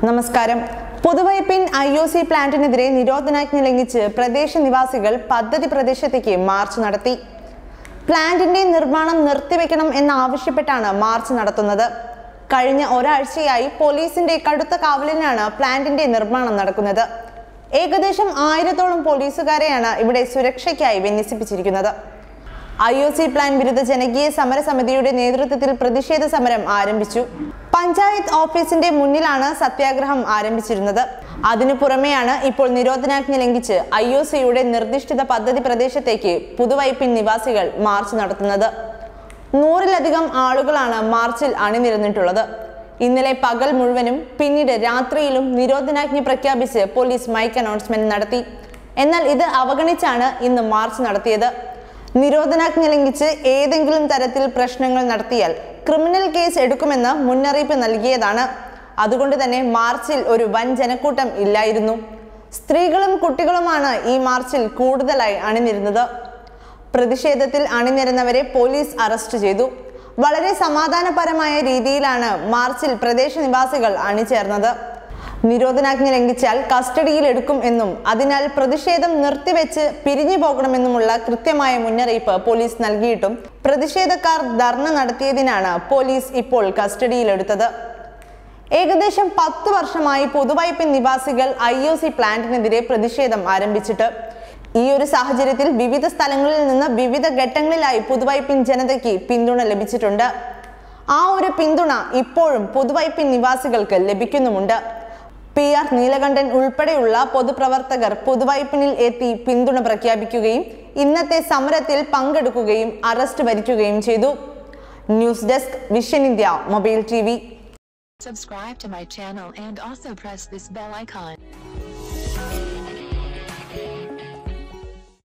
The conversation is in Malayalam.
നമസ്കാരം പുതുവൈപ്പിൻ ഐ ഒ സി പ്ലാന്റിനെതിരെ നിരോധനാജ്ഞ ലംഘിച്ച് പ്രദേശ നിവാസികൾ പദ്ധതി പ്രദേശത്തേക്ക് മാർച്ച് നടത്തി പ്ലാന്റിന്റെ നിർമ്മാണം നിർത്തിവെക്കണം എന്നാവശ്യപ്പെട്ടാണ് മാർച്ച് നടത്തുന്നത് കഴിഞ്ഞ ഒരാഴ്ചയായി പോലീസിന്റെ കടുത്ത കാവലിനാണ് പ്ലാന്റിന്റെ നിർമ്മാണം നടക്കുന്നത് ഏകദേശം ആയിരത്തോളം പോലീസുകാരെയാണ് ഇവിടെ സുരക്ഷയ്ക്കായി വിന്യസിപ്പിച്ചിരിക്കുന്നത് ഐ ഒ സി പ്ലാൻ വിരുദ്ധ ജനകീയ സമരസമിതിയുടെ നേതൃത്വത്തിൽ പ്രതിഷേധ സമരം ആരംഭിച്ചു പഞ്ചായത്ത് ഓഫീസിന്റെ മുന്നിലാണ് സത്യാഗ്രഹം ആരംഭിച്ചിരുന്നത് അതിനു പുറമെയാണ് ഇപ്പോൾ നിരോധനാജ്ഞ ലംഘിച്ച് ഐ ഒ സിയുടെ നിർദ്ദിഷ്ട പദ്ധതി പ്രദേശത്തേക്ക് പുതുവൈപ്പിൻ നിവാസികൾ മാർച്ച് നടത്തുന്നത് നൂറിലധികം ആളുകളാണ് മാർച്ചിൽ അണിനിരന്നിട്ടുള്ളത് ഇന്നലെ പകൽ മുഴുവനും പിന്നീട് രാത്രിയിലും നിരോധനാജ്ഞ പ്രഖ്യാപിച്ച് പോലീസ് മൈക്ക് അനൗൺസ്മെന്റ് നടത്തി എന്നാൽ ഇത് അവഗണിച്ചാണ് ഇന്ന് മാർച്ച് നടത്തിയത് നിരോധനാജ്ഞ ലംഘിച്ച് ഏതെങ്കിലും തരത്തിൽ പ്രശ്നങ്ങൾ നടത്തിയാൽ ക്രിമിനൽ കേസ് എടുക്കുമെന്ന് മുന്നറിയിപ്പ് നൽകിയതാണ് അതുകൊണ്ട് തന്നെ മാർച്ചിൽ ഒരു വൻ ജനക്കൂട്ടം ഇല്ലായിരുന്നു സ്ത്രീകളും കുട്ടികളുമാണ് ഈ മാർച്ചിൽ കൂടുതലായി അണിനിരുന്നത് പ്രതിഷേധത്തിൽ അണിനിരന്നവരെ പോലീസ് അറസ്റ്റ് ചെയ്തു വളരെ സമാധാനപരമായ രീതിയിലാണ് മാർച്ചിൽ പ്രദേശ നിവാസികൾ അണിചേർന്നത് നിരോധനാജ്ഞ ലംഘിച്ചാൽ കസ്റ്റഡിയിൽ എടുക്കും എന്നും അതിനാൽ പ്രതിഷേധം നിർത്തിവെച്ച് പിരിഞ്ഞു പോകണമെന്നുമുള്ള കൃത്യമായ മുന്നറിയിപ്പ് പോലീസ് നൽകിയിട്ടും പ്രതിഷേധക്കാർ ധർണ നടത്തിയതിനാണ് പോലീസ് ഇപ്പോൾ കസ്റ്റഡിയിലെടുത്തത് ഏകദേശം പത്ത് വർഷമായി പുതുവൈപ്പിൻ നിവാസികൾ ഐ ഒ സി പ്ലാന്റിനെതിരെ പ്രതിഷേധം ആരംഭിച്ചിട്ട് ഈ ഒരു സാഹചര്യത്തിൽ വിവിധ സ്ഥലങ്ങളിൽ നിന്ന് വിവിധ ഘട്ടങ്ങളിലായി പുതുവൈപ്പിൻ ജനതയ്ക്ക് പിന്തുണ ലഭിച്ചിട്ടുണ്ട് ആ ഒരു പിന്തുണ ഇപ്പോഴും പുതുവൈപ്പിൻ നിവാസികൾക്ക് ലഭിക്കുന്നുമുണ്ട് പി ആർ നീലകണ്ഠൻ ഉൾപ്പെടെയുള്ള പൊതുപ്രവർത്തകർ പുതുവൈപ്പിനിൽ എത്തി പിന്തുണ പ്രഖ്യാപിക്കുകയും ഇന്നത്തെ സമരത്തിൽ പങ്കെടുക്കുകയും അറസ്റ്റ് വരിക്കുകയും ചെയ്തു news desk vision India mobile T Subscribe to my channel and also press this bell icon.